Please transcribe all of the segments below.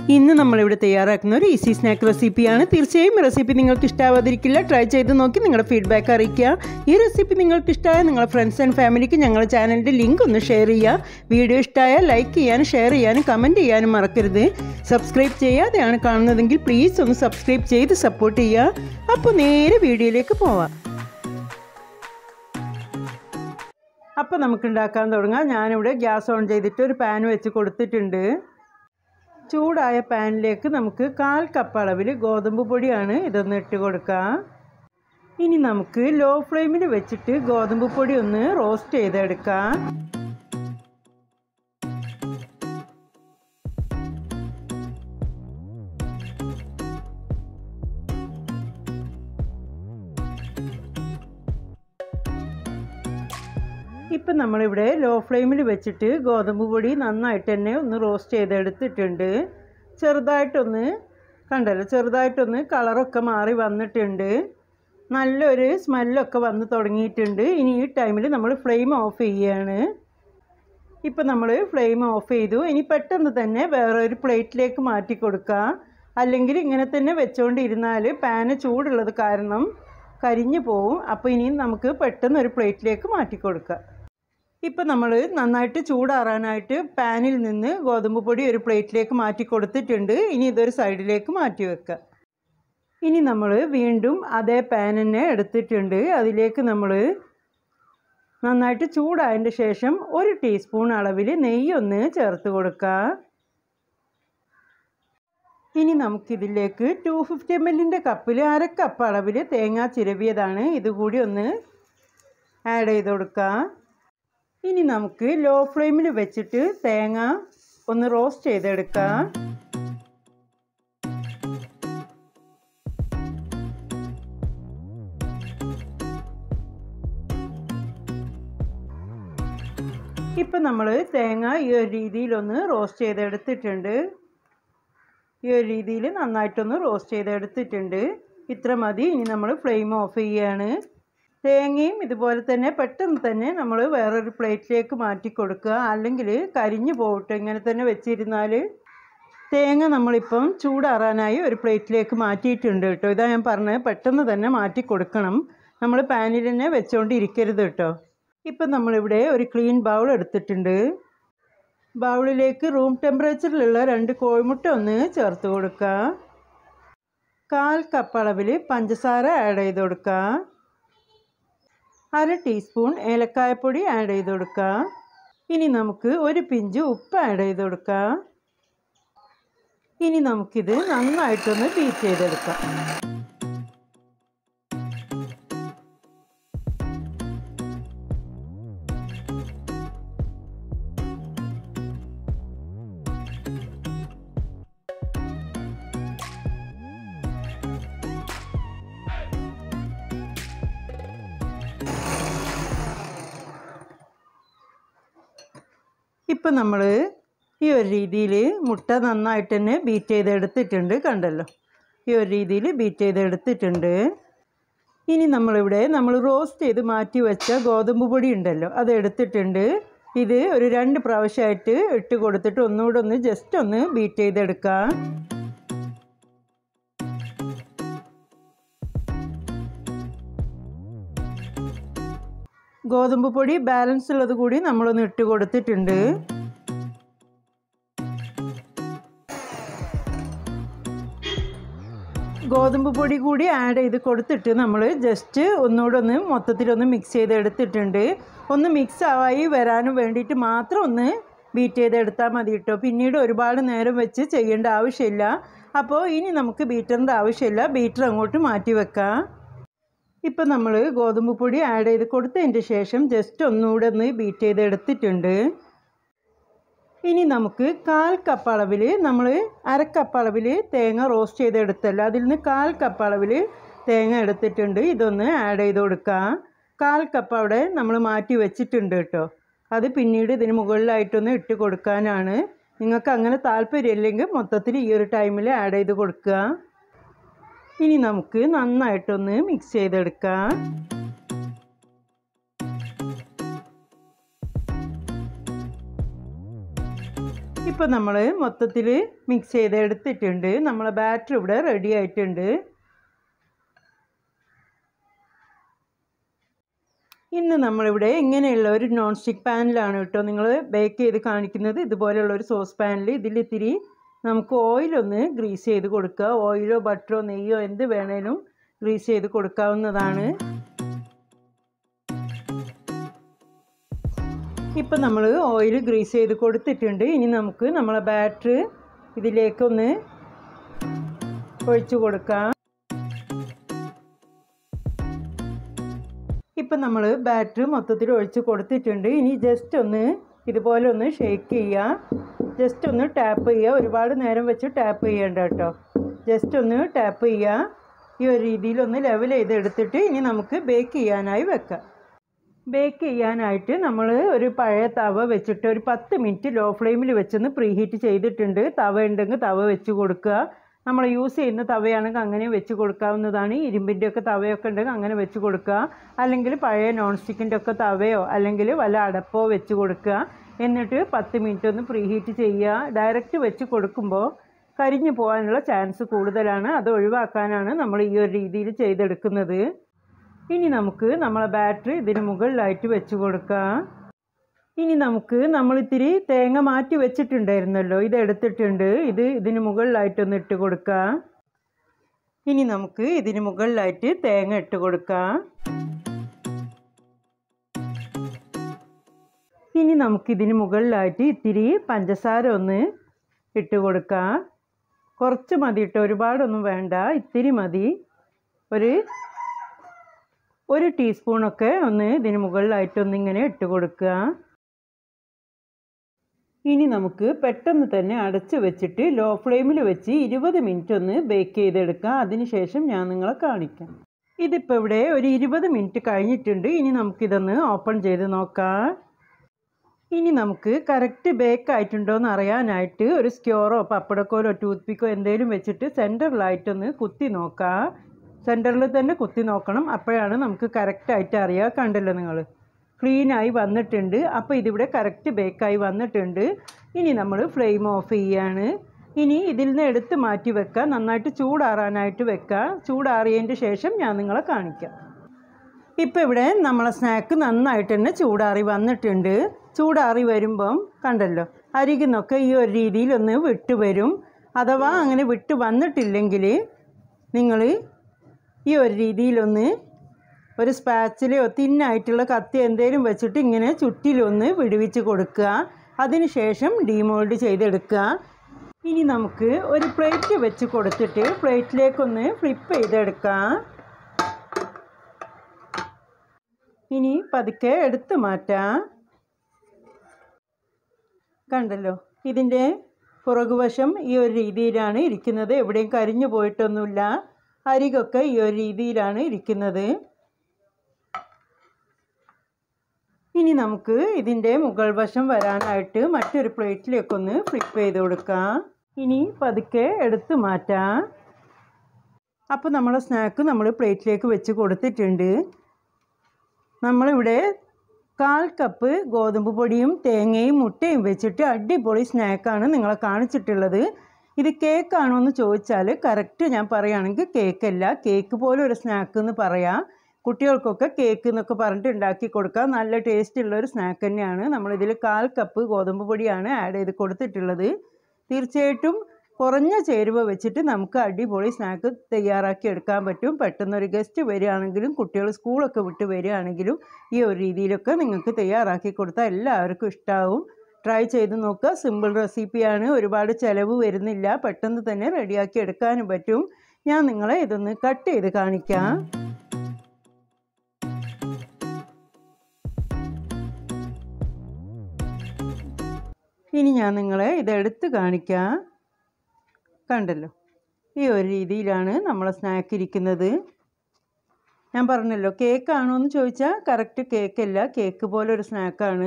ഇന്ന് നമ്മളിവിടെ തയ്യാറാക്കുന്ന ഒരു ഈസി സ്നാക്ക് റെസിപ്പിയാണ് തീർച്ചയായും ഈ റെസിപ്പി നിങ്ങൾക്ക് ഇഷ്ടാവാതിരിക്കില്ല ട്രൈ ചെയ്ത് നോക്കി നിങ്ങളുടെ ഫീഡ്ബാക്ക് അറിയിക്കുക ഈ റെസിപ്പി നിങ്ങൾക്ക് ഇഷ്ടമായ നിങ്ങളുടെ ഫ്രണ്ട്സ് ആൻഡ് ഫാമിലിക്ക് ഞങ്ങളുടെ ചാനലിൻ്റെ ലിങ്ക് ഒന്ന് ഷെയർ ചെയ്യുക വീഡിയോ ഇഷ്ടമായാൽ ലൈക്ക് ചെയ്യാനും ഷെയർ ചെയ്യാനും കമൻറ്റ് ചെയ്യാനും മറക്കരുത് സബ്സ്ക്രൈബ് ചെയ്യാതെയാണ് കാണുന്നതെങ്കിൽ പ്ലീസ് ഒന്ന് സബ്സ്ക്രൈബ് ചെയ്ത് സപ്പോർട്ട് ചെയ്യുക അപ്പോൾ നേരെ വീഡിയോയിലേക്ക് പോവാം അപ്പോൾ നമുക്ക് ഉണ്ടാക്കാൻ തുടങ്ങാം ഞാനിവിടെ ഗ്യാസ് ഓൺ ചെയ്തിട്ട് ഒരു പാൻ വെച്ച് കൊടുത്തിട്ടുണ്ട് ചൂടായ പാനിലേക്ക് നമുക്ക് കാൽ കപ്പ് അളവിൽ ഗോതമ്പ് പൊടിയാണ് ഇതൊന്ന് ഇട്ട് കൊടുക്കാം ഇനി നമുക്ക് ലോ ഫ്ലെയിമിൽ വെച്ചിട്ട് ഗോതമ്പ് പൊടി ഒന്ന് റോസ്റ്റ് ചെയ്തെടുക്കാം ഇപ്പം നമ്മളിവിടെ ലോ ഫ്ലെയിമിൽ വെച്ചിട്ട് ഗോതമ്പ് പൊടി നന്നായിട്ട് തന്നെ ഒന്ന് റോസ്റ്റ് ചെയ്തെടുത്തിട്ടുണ്ട് ചെറുതായിട്ടൊന്ന് കണ്ടല്ലോ ചെറുതായിട്ടൊന്ന് കളറൊക്കെ മാറി വന്നിട്ടുണ്ട് നല്ലൊരു സ്മെല്ലൊക്കെ വന്ന് തുടങ്ങിയിട്ടുണ്ട് ഇനി ഈ ടൈമിൽ നമ്മൾ ഫ്ലെയിം ഓഫ് ചെയ്യുകയാണ് ഇപ്പം നമ്മൾ ഫ്ലെയിം ഓഫ് ചെയ്തു ഇനി പെട്ടെന്ന് തന്നെ വേറൊരു പ്ലേറ്റിലേക്ക് മാറ്റി കൊടുക്കുക അല്ലെങ്കിൽ ഇങ്ങനെ തന്നെ വെച്ചുകൊണ്ടിരുന്നാൽ പാന് ചൂടുള്ളത് കാരണം കരിഞ്ഞു പോവും അപ്പോൾ ഇനി നമുക്ക് പെട്ടെന്ന് ഒരു പ്ലേറ്റിലേക്ക് മാറ്റി കൊടുക്കുക ഇപ്പം നമ്മൾ നന്നായിട്ട് ചൂടാറാനായിട്ട് പാനിൽ നിന്ന് ഗോതമ്പ് പൊടി ഒരു പ്ലേറ്റിലേക്ക് മാറ്റി കൊടുത്തിട്ടുണ്ട് ഇനി ഇതൊരു സൈഡിലേക്ക് മാറ്റി വെക്കുക ഇനി നമ്മൾ വീണ്ടും അതേ പാൻ തന്നെ എടുത്തിട്ടുണ്ട് അതിലേക്ക് നമ്മൾ നന്നായിട്ട് ചൂടായതിൻ്റെ ശേഷം ഒരു ടീസ്പൂൺ അളവിൽ നെയ്യൊന്ന് ചേർത്ത് കൊടുക്കുക ഇനി നമുക്കിതിലേക്ക് ടു ഫിഫ്റ്റി എം എല്ലിൻ്റെ കപ്പിൽ അര കപ്പ് അളവിൽ തേങ്ങ ചിരവിയതാണ് ഇതുകൂടി ഒന്ന് ആഡ് ചെയ്ത് കൊടുക്കുക ഇനി നമുക്ക് ലോ ഫ്ലെയിമിൽ വെച്ചിട്ട് തേങ്ങ ഒന്ന് റോസ്റ്റ് ചെയ്തെടുക്കാം ഇപ്പം നമ്മൾ തേങ്ങ ഈ ഒരു രീതിയിലൊന്ന് റോസ്റ്റ് ചെയ്തെടുത്തിട്ടുണ്ട് ഈ ഒരു രീതിയിൽ നന്നായിട്ടൊന്ന് റോസ്റ്റ് ചെയ്തെടുത്തിട്ടുണ്ട് ഇത്ര മതി ഇനി നമ്മൾ ഫ്ലെയിം ഓഫ് ചെയ്യുകയാണ് തേങ്ങയും ഇതുപോലെ തന്നെ പെട്ടെന്ന് തന്നെ നമ്മൾ വേറൊരു പ്ലേറ്റിലേക്ക് മാറ്റി കൊടുക്കുക അല്ലെങ്കിൽ കരിഞ്ഞു പോകട്ടെ ഇങ്ങനെ തന്നെ വെച്ചിരുന്നാൽ തേങ്ങ നമ്മളിപ്പം ചൂടാറാനായി ഒരു പ്ലേറ്റിലേക്ക് മാറ്റിയിട്ടുണ്ട് കേട്ടോ ഇതാ ഞാൻ പറഞ്ഞത് പെട്ടെന്ന് തന്നെ മാറ്റി കൊടുക്കണം നമ്മൾ പാനിൽ തന്നെ വെച്ചുകൊണ്ടിരിക്കരുത് കേട്ടോ ഇപ്പം നമ്മളിവിടെ ഒരു ക്ലീൻ ബൗൾ എടുത്തിട്ടുണ്ട് ബൗളിലേക്ക് റൂം ടെമ്പറേച്ചറിലുള്ള രണ്ട് കോഴിമുട്ട ഒന്ന് ചേർത്ത് കൊടുക്കുക കാൽ കപ്പ് അളവിൽ പഞ്ചസാര ആഡ് ചെയ്ത് കൊടുക്കുക അര ടീസ്പൂൺ ഏലക്കായപ്പൊടി ആഡ് ചെയ്ത് കൊടുക്കുക ഇനി നമുക്ക് ഒരു പിഞ്ച് ഉപ്പ് ആഡ് ചെയ്ത് കൊടുക്കുക ഇനി നമുക്കിത് നന്നായിട്ടൊന്ന് ബീറ്റ് ചെയ്തെടുക്കാം ഇപ്പം നമ്മൾ ഈ ഒരു രീതിയിൽ മുട്ട നന്നായിട്ട് തന്നെ ബീറ്റ് ചെയ്തെടുത്തിട്ടുണ്ട് കണ്ടല്ലോ ഈ ഒരു രീതിയിൽ ബീറ്റ് ചെയ്തെടുത്തിട്ടുണ്ട് ഇനി നമ്മളിവിടെ നമ്മൾ റോസ്റ്റ് ചെയ്ത് മാറ്റി വെച്ച ഗോതമ്പ് പൊടി ഉണ്ടല്ലോ അത് എടുത്തിട്ടുണ്ട് ഇത് ഒരു രണ്ട് പ്രാവശ്യമായിട്ട് ഇട്ട് കൊടുത്തിട്ട് ഒന്നുകൂടെ ഒന്ന് ജസ്റ്റ് ഒന്ന് ബീറ്റ് ചെയ്തെടുക്കാം ഗോതമ്പ് പൊടി ബാലൻസ് ഉള്ളത് കൂടി നമ്മളൊന്ന് ഇട്ട് കൊടുത്തിട്ടുണ്ട് ഗോതമ്പ് പൊടി കൂടി ആഡ് ചെയ്ത് കൊടുത്തിട്ട് നമ്മൾ ജസ്റ്റ് ഒന്നുകൂടെ ഒന്ന് മൊത്തത്തിലൊന്ന് മിക്സ് ചെയ്ത് എടുത്തിട്ടുണ്ട് ഒന്ന് മിക്സ് ആയി വരാനും വേണ്ടിയിട്ട് മാത്രം ഒന്ന് ബീറ്റ് ചെയ്തെടുത്താൽ മതി കേട്ടോ പിന്നീട് ഒരുപാട് നേരം വെച്ച് ചെയ്യേണ്ട ആവശ്യമില്ല അപ്പോൾ ഇനി നമുക്ക് ബീറ്ററിൻ്റെ ആവശ്യമില്ല ബീറ്റർ അങ്ങോട്ട് മാറ്റി വെക്കാം ഇപ്പം നമ്മൾ ഗോതമ്പ് പൊടി ആഡ് ചെയ്ത് കൊടുത്തതിൻ്റെ ശേഷം ജസ്റ്റ് ഒന്നുകൂടെ ഒന്ന് ബീറ്റ് ചെയ്ത് എടുത്തിട്ടുണ്ട് ഇനി നമുക്ക് കാൽ കപ്പ് അളവിൽ നമ്മൾ അര കപ്പ് അളവിൽ തേങ്ങ റോസ്റ്റ് ചെയ്തെടുത്തല്ലോ അതിൽ നിന്ന് കാൽ കപ്പ് അളവിൽ തേങ്ങ എടുത്തിട്ടുണ്ട് ഇതൊന്ന് ആഡ് ചെയ്ത് കൊടുക്കാം കാൽ കപ്പ് അവിടെ നമ്മൾ മാറ്റി വെച്ചിട്ടുണ്ട് കേട്ടോ അത് പിന്നീട് ഇതിന് മുകളിലായിട്ടൊന്ന് ഇട്ട് കൊടുക്കാനാണ് നിങ്ങൾക്ക് അങ്ങനെ താല്പര്യമില്ലെങ്കിൽ മൊത്തത്തിൽ ഈ ഒരു ടൈമിൽ ആഡ് ചെയ്ത് കൊടുക്കുക ഇനി നമുക്ക് നന്നായിട്ടൊന്ന് മിക്സ് ചെയ്തെടുക്കാം ഇപ്പം നമ്മൾ മൊത്തത്തിൽ മിക്സ് ചെയ്ത് എടുത്തിട്ടുണ്ട് നമ്മളെ ബാറ്റർ ഇവിടെ റെഡി ആയിട്ടുണ്ട് ഇന്ന് നമ്മളിവിടെ ഇങ്ങനെയുള്ള ഒരു നോൺ സ്റ്റിക്ക് പാനിലാണ് കേട്ടോ നിങ്ങൾ ബേക്ക് ചെയ്ത് കാണിക്കുന്നത് ഇതുപോലെയുള്ള ഒരു സോസ് പാനിൽ ഇതിലിത്തിരി നമുക്ക് ഓയിലൊന്ന് ഗ്രീസ് ചെയ്ത് കൊടുക്കുക ഓയിലോ ബട്ടറോ നെയ്യോ എന്ത് വേണേലും ഗ്രീസ് ചെയ്ത് കൊടുക്കാവുന്നതാണ് ഇപ്പം നമ്മൾ ഓയിൽ ഗ്രീസ് ചെയ്ത് കൊടുത്തിട്ടുണ്ട് ഇനി നമുക്ക് നമ്മളെ ബാറ്റർ ഇതിലേക്കൊന്ന് ഒഴിച്ചു കൊടുക്കാം ഇപ്പം നമ്മൾ ബാറ്റർ മൊത്തത്തിൽ ഒഴിച്ച് കൊടുത്തിട്ടുണ്ട് ഇനി ജസ്റ്റ് ഒന്ന് ഇതുപോലെ ഒന്ന് ഷേക്ക് ചെയ്യുക ജസ്റ്റ് ഒന്ന് ടാപ്പ് ചെയ്യുക ഒരുപാട് നേരം വെച്ച് ടാപ്പ് ചെയ്യേണ്ട കേട്ടോ ജസ്റ്റ് ഒന്ന് ടാപ്പ് ചെയ്യുക ഈ ഒരു രീതിയിലൊന്ന് ലെവൽ ചെയ്ത് എടുത്തിട്ട് ഇനി നമുക്ക് ബേക്ക് ചെയ്യാനായി വെക്കാം ബേക്ക് ചെയ്യാനായിട്ട് നമ്മൾ ഒരു പഴയ തവ വെച്ചിട്ട് ഒരു പത്ത് മിനിറ്റ് ലോ ഫ്ലെയിമിൽ വെച്ചൊന്ന് പ്രീഹീറ്റ് ചെയ്തിട്ടുണ്ട് തവ ഉണ്ടെങ്കിൽ തവ വെച്ച് കൊടുക്കുക നമ്മൾ യൂസ് ചെയ്യുന്ന തവയാണെങ്കിൽ അങ്ങനെ വെച്ച് കൊടുക്കാവുന്നതാണ് ഇരുമ്പിൻ്റെ ഒക്കെ തവയൊക്കെ ഉണ്ടെങ്കിൽ അങ്ങനെ വെച്ച് കൊടുക്കുക അല്ലെങ്കിൽ പഴയ നോൺ സ്റ്റിക്കിൻ്റെ ഒക്കെ തവയോ അല്ലെങ്കിൽ വല്ല അടപ്പോ വെച്ച് കൊടുക്കുക എന്നിട്ട് പത്ത് മിനിറ്റ് ഒന്ന് പ്രീഹീറ്റ് ചെയ്യുക ഡയറക്റ്റ് വെച്ച് കൊടുക്കുമ്പോൾ കരിഞ്ഞു പോകാനുള്ള ചാൻസ് കൂടുതലാണ് അത് ഒഴിവാക്കാനാണ് നമ്മൾ ഈ ഒരു രീതിയിൽ ചെയ്തെടുക്കുന്നത് ഇനി നമുക്ക് നമ്മളെ ബാറ്ററി ഇതിന് മുകളിലായിട്ട് വെച്ച് കൊടുക്കാം ഇനി നമുക്ക് നമ്മളിത്തിരി തേങ്ങ മാറ്റി വെച്ചിട്ടുണ്ടായിരുന്നല്ലോ ഇത് എടുത്തിട്ടുണ്ട് ഇത് ഇതിന് മുകളിലായിട്ടൊന്ന് ഇട്ട് കൊടുക്കാം ഇനി നമുക്ക് ഇതിന് മുകളിലായിട്ട് തേങ്ങ ഇട്ട് കൊടുക്കാം ഇനി നമുക്കിതിന് മുകളിലായിട്ട് ഇത്തിരി പഞ്ചസാര ഒന്ന് ഇട്ട് കൊടുക്കാം കുറച്ച് മതി ഇട്ടോ ഒരുപാടൊന്നും വേണ്ട ഇത്തിരി മതി ഒരു ഒരു ടീസ്പൂണൊക്കെ ഒന്ന് ഇതിന് മുകളിലായിട്ടൊന്ന് ഇങ്ങനെ ഇട്ട് കൊടുക്കുക ഇനി നമുക്ക് പെട്ടെന്ന് തന്നെ അടച്ച് വെച്ചിട്ട് ലോ ഫ്ലെയിമിൽ വെച്ച് ഇരുപത് മിനിറ്റ് ഒന്ന് ബേക്ക് ചെയ്തെടുക്കാം അതിനുശേഷം ഞാൻ നിങ്ങളെ കാണിക്കാം ഇതിപ്പോൾ ഇവിടെ ഒരു ഇരുപത് മിനിറ്റ് കഴിഞ്ഞിട്ടുണ്ട് ഇനി നമുക്കിതൊന്ന് ഓപ്പൺ ചെയ്ത് നോക്കാം ഇനി നമുക്ക് കറക്റ്റ് ബേക്ക് ആയിട്ടുണ്ടോ എന്ന് അറിയാനായിട്ട് ഒരു സ്ക്യോറോ പപ്പടക്കോലോ ടൂത്ത് പിക്കോ എന്തെങ്കിലും വെച്ചിട്ട് സെൻറ്ററിലായിട്ടൊന്ന് കുത്തി നോക്കാം സെൻറ്ററിൽ തന്നെ കുത്തി നോക്കണം അപ്പോഴാണ് നമുക്ക് കറക്റ്റായിട്ട് അറിയുക കണ്ടല്ലോ നിങ്ങൾ ക്ലീനായി വന്നിട്ടുണ്ട് അപ്പോൾ ഇതിവിടെ കറക്റ്റ് ബേക്കായി വന്നിട്ടുണ്ട് ഇനി നമ്മൾ ഫ്ലെയിം ഓഫ് ചെയ്യാണ് ഇനി ഇതിൽ നിന്ന് എടുത്ത് മാറ്റി വെക്കുക നന്നായിട്ട് ചൂടാറാനായിട്ട് വെക്കുക ചൂടാറിയതിൻ്റെ ശേഷം ഞാൻ നിങ്ങളെ കാണിക്കാം ഇപ്പോൾ ഇവിടെ നമ്മളെ സ്നാക്ക് നന്നായിട്ട് തന്നെ ചൂടാറി വന്നിട്ടുണ്ട് ചൂടാറി വരുമ്പം കണ്ടല്ലോ അരികിൽ നിന്നൊക്കെ ഈ ഒരു രീതിയിലൊന്ന് വിട്ട് വരും അഥവാ അങ്ങനെ വിട്ട് വന്നിട്ടില്ലെങ്കിൽ നിങ്ങൾ ഈ ഒരു രീതിയിലൊന്ന് ഒരു സ്പാച്ചിലോ തിന്നായിട്ടുള്ള കത്തി എന്തെങ്കിലും വെച്ചിട്ട് ഇങ്ങനെ ചുറ്റിലൊന്ന് വിടുവിച്ച് കൊടുക്കുക അതിനുശേഷം ഡീമോൾഡ് ചെയ്തെടുക്കുക ഇനി നമുക്ക് ഒരു പ്ലേറ്റ് വെച്ച് കൊടുത്തിട്ട് പ്ലേറ്റിലേക്കൊന്ന് ഫ്ലിപ്പ് ചെയ്തെടുക്കാം ഇനി പതുക്കെ എടുത്ത് മാറ്റാം കണ്ടല്ലോ ഇതിൻ്റെ പുറകുവശം ഈ ഒരു രീതിയിലാണ് ഇരിക്കുന്നത് എവിടെയും കരിഞ്ഞു പോയിട്ടൊന്നുമില്ല അരികൊക്കെ ഈ ഒരു രീതിയിലാണ് ഇരിക്കുന്നത് ഇനി നമുക്ക് ഇതിൻ്റെ മുകൾ വശം വരാനായിട്ട് മറ്റൊരു പ്ലേറ്റിലേക്ക് ഒന്ന് ഫ്ലിപ്പ് ചെയ്ത് കൊടുക്കാം ഇനി പതുക്കെ എടുത്ത് മാറ്റാം അപ്പോൾ നമ്മളെ സ്നാക്ക് നമ്മൾ പ്ലേറ്റിലേക്ക് വെച്ച് കൊടുത്തിട്ടുണ്ട് നമ്മളിവിടെ കാൽ കപ്പ് ഗോതമ്പ് പൊടിയും തേങ്ങയും മുട്ടയും വെച്ചിട്ട് അടിപൊളി സ്നാക്കാണ് നിങ്ങളെ കാണിച്ചിട്ടുള്ളത് ഇത് കേക്കാണോ എന്ന് ചോദിച്ചാൽ കറക്റ്റ് ഞാൻ പറയുകയാണെങ്കിൽ കേക്കല്ല കേക്ക് പോലെ ഒരു സ്നാക്ക് എന്ന് പറയാം കുട്ടികൾക്കൊക്കെ കേക്ക് എന്നൊക്കെ പറഞ്ഞിട്ട് ഉണ്ടാക്കി കൊടുക്കാം നല്ല ടേസ്റ്റുള്ള ഒരു സ്നാക്ക് തന്നെയാണ് നമ്മളിതിൽ കാൽ കപ്പ് ഗോതമ്പ് പൊടിയാണ് ആഡ് ചെയ്ത് കൊടുത്തിട്ടുള്ളത് തീർച്ചയായിട്ടും കുറഞ്ഞ ചേരുവ വെച്ചിട്ട് നമുക്ക് അടിപൊളി സ്നാക്ക് തയ്യാറാക്കി എടുക്കാൻ പറ്റും പെട്ടെന്ന് ഒരു ഗസ്റ്റ് വരികയാണെങ്കിലും കുട്ടികൾ സ്കൂളൊക്കെ വിട്ട് വരികയാണെങ്കിലും ഈ ഒരു രീതിയിലൊക്കെ നിങ്ങൾക്ക് തയ്യാറാക്കി കൊടുത്താൽ എല്ലാവർക്കും ഇഷ്ടമാവും ട്രൈ ചെയ്ത് നോക്കുക സിമ്പിൾ റെസിപ്പിയാണ് ഒരുപാട് ചിലവ് വരുന്നില്ല പെട്ടെന്ന് തന്നെ റെഡിയാക്കി എടുക്കാനും പറ്റും ഞാൻ നിങ്ങളെ ഇതൊന്ന് കട്ട് ചെയ്ത് കാണിക്കാം ഇനി ഞാൻ നിങ്ങളെ ഇതെടുത്ത് കാണിക്കാം കണ്ടല്ലോ ഈ ഒരു രീതിയിലാണ് നമ്മളെ സ്നാക്ക് ഇരിക്കുന്നത് ഞാൻ പറഞ്ഞല്ലോ കേക്കാണോ എന്ന് ചോദിച്ചാൽ കറക്റ്റ് കേക്കല്ല കേക്ക് പോലെ ഒരു സ്നാക്കാണ്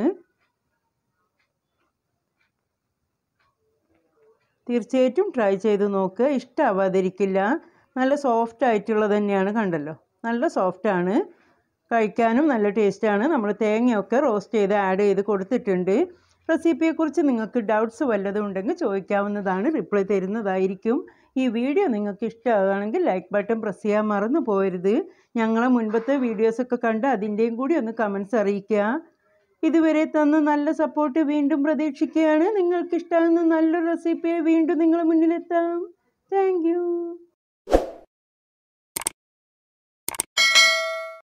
തീർച്ചയായിട്ടും ട്രൈ ചെയ്ത് നോക്കുക ഇഷ്ടമാവാതിരിക്കില്ല നല്ല സോഫ്റ്റ് ആയിട്ടുള്ളത് തന്നെയാണ് കണ്ടല്ലോ നല്ല സോഫ്റ്റാണ് കഴിക്കാനും നല്ല ടേസ്റ്റാണ് നമ്മൾ തേങ്ങയൊക്കെ റോസ്റ്റ് ചെയ്ത് ആഡ് ചെയ്ത് കൊടുത്തിട്ടുണ്ട് റെസിപ്പിയെക്കുറിച്ച് നിങ്ങൾക്ക് ഡൗട്ട്സ് വല്ലതും ഉണ്ടെങ്കിൽ ചോദിക്കാവുന്നതാണ് റിപ്ലൈ തരുന്നതായിരിക്കും ഈ വീഡിയോ നിങ്ങൾക്ക് ഇഷ്ടമാകുകയാണെങ്കിൽ ലൈക്ക് ബട്ടൺ പ്രസ് ചെയ്യാൻ മറന്നു പോകരുത് ഞങ്ങളെ മുൻപത്തെ വീഡിയോസൊക്കെ കണ്ട് അതിൻ്റെയും കൂടി ഒന്ന് കമൻസ് അറിയിക്കുക ഇതുവരെ തന്ന നല്ല സപ്പോർട്ട് വീണ്ടും പ്രതീക്ഷിക്കുകയാണ് നിങ്ങൾക്ക് ഇഷ്ടമാകുന്ന നല്ലൊരു റെസിപ്പിയെ വീണ്ടും നിങ്ങളുടെ മുന്നിലെത്താം താങ്ക്